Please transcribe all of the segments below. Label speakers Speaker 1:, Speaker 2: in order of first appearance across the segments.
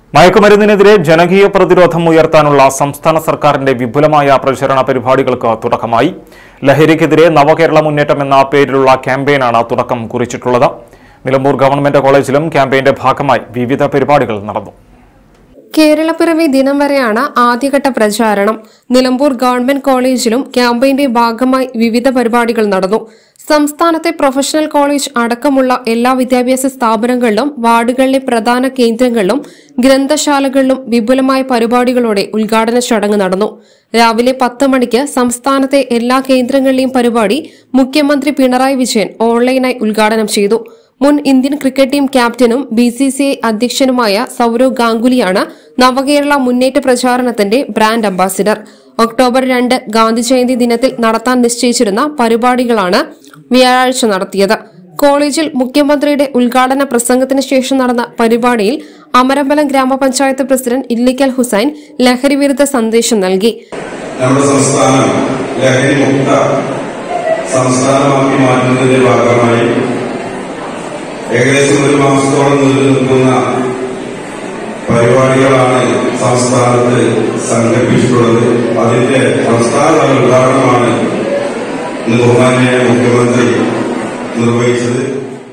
Speaker 1: മയക്കുമരുന്നിനെതിരെ ജനകീയ പ്രതിരോധം ഉയർത്താനുള്ള സംസ്ഥാന സർക്കാരിന്റെ വിപുലമായ പ്രചരണ പരിപാടികൾക്ക് തുടക്കമായി ലഹരിക്കെതിരെ നവകേരള മുന്നേറ്റം എന്ന പേരിലുള്ള ക്യാമ്പയിനാണ് തുടക്കം കുറിച്ചിട്ടുള്ളത് നിലമ്പൂർ ഗവൺമെന്റ് കോളേജിലും ക്യാമ്പയിന്റെ ഭാഗമായി വിവിധ പരിപാടികൾ നടന്നു
Speaker 2: കേരളപ്പിറവി ദിനം വരെയാണ് ആദ്യഘട്ട പ്രചാരണം നിലമ്പൂർ ഗവൺമെന്റ് കോളേജിലും ക്യാമ്പയിന്റെ ഭാഗമായി വിവിധ പരിപാടികൾ നടന്നു സംസ്ഥാനത്തെ പ്രൊഫഷണൽ കോളേജ് അടക്കമുള്ള എല്ലാ വിദ്യാഭ്യാസ സ്ഥാപനങ്ങളിലും വാർഡുകളിലെ പ്രധാന കേന്ദ്രങ്ങളിലും ഗ്രന്ഥശാലകളിലും വിപുലമായ പരിപാടികളോടെ ഉദ്ഘാടന ചടങ്ങ് നടന്നു രാവിലെ പത്ത് മണിക്ക് സംസ്ഥാനത്തെ എല്ലാ കേന്ദ്രങ്ങളിലെയും പരിപാടി മുഖ്യമന്ത്രി പിണറായി വിജയൻ ഓൺലൈനായി ഉദ്ഘാടനം ചെയ്തു മുൻ ഇന്ത്യൻ ക്രിക്കറ്റ് ടീം ക്യാപ്റ്റനും ബി സി സി ഐ അധ്യക്ഷനുമായ സൌരവ് ഗാംഗുലിയാണ് നവകേരള മുന്നേറ്റ പ്രചാരണത്തിന്റെ ബ്രാൻഡ് അംബാസിഡർ ഒക്ടോബർ രണ്ട് ഗാന്ധി ജയന്തി ദിനത്തിൽ നടത്താൻ നിശ്ചയിച്ചിരുന്ന പരിപാടികളാണ് വ്യാഴാഴ്ച നടത്തിയത് കോളേജിൽ മുഖ്യമന്ത്രിയുടെ ഉദ്ഘാടന പ്രസംഗത്തിന് ശേഷം നടന്ന പരിപാടിയിൽ അമരമ്പലം ഗ്രാമപഞ്ചായത്ത് പ്രസിഡന്റ് ഇല്ലിക്കൽ ഹുസൈൻ ലഹരിവിരുദ്ധ സന്ദേശം നൽകി
Speaker 3: നമ്മുടെ സംസ്ഥാനം ലഹരി മുക്ത സംസ്ഥാനമാക്കി മാറ്റുന്നതിന്റെ ഭാഗമായി ഏകദേശം ഒരു മാസത്തോളം നീണ്ടു നിൽക്കുന്ന പരിപാടികളാണ് സംസ്ഥാനത്ത് സംഘടിപ്പിച്ചിട്ടുള്ളത് അതിന്റെ സംസ്ഥാനതല ഉദ്ഘാടനമാണ് ഇന്ന് ബഹുമാന്യ മുഖ്യമന്ത്രി നിർവഹിച്ചത്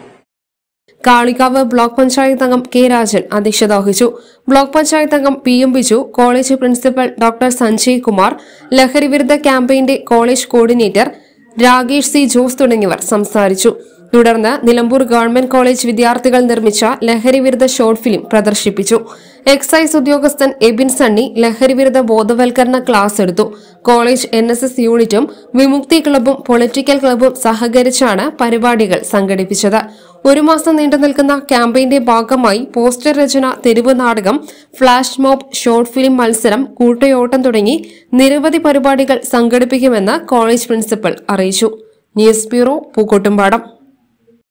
Speaker 2: കാളികാവ് ബ്ലോക്ക് പഞ്ചായത്ത് അംഗം കെ രാജൻ അധ്യക്ഷത വഹിച്ചു ബ്ലോക്ക് പഞ്ചായത്ത് അംഗം P M Biju college principal doctor Sanjay Kumar ലഹരിവിരുദ്ധ ക്യാമ്പയിന്റെ college coordinator Rakesh C Jose തുടങ്ങിയവർ സംസാരിച്ചു തുടർന്ന് നിലമ്പൂർ ഗവൺമെന്റ് കോളേജ് വിദ്യാർത്ഥികൾ നിർമ്മിച്ച ലഹരിവിരുദ്ധ ഷോർട്ട് ഫിലിം പ്രദർശിപ്പിച്ചു എക്സൈസ് ഉദ്യോഗസ്ഥൻ എബിൻ സണ്ണി ലഹരിവിരുദ്ധ ബോധവൽക്കരണ ക്ലാസ് എടുത്തു കോളേജ് എൻ എസ് എസ് യൂണിറ്റും വിമുക്തി ക്ലബും പൊളിറ്റിക്കൽ ക്ലബും സഹകരിച്ചാണ് പരിപാടികൾ സംഘടിപ്പിച്ചത് ഒരു മാസം നീണ്ടു നിൽക്കുന്ന ക്യാമ്പയിന്റെ ഭാഗമായി പോസ്റ്റർ രചന തെരുവ് നാടകം ഫ്ലാഷ് മോബ് ഷോർട്ട് ഫിലിം മത്സരം കൂട്ടയോട്ടം തുടങ്ങി നിരവധി പരിപാടികൾ സംഘടിപ്പിക്കുമെന്ന് കോളേജ് പ്രിൻസിപ്പൽ അറിയിച്ചു ന്യൂസ് ബ്യൂറോ പൂക്കോട്ടുംപാടം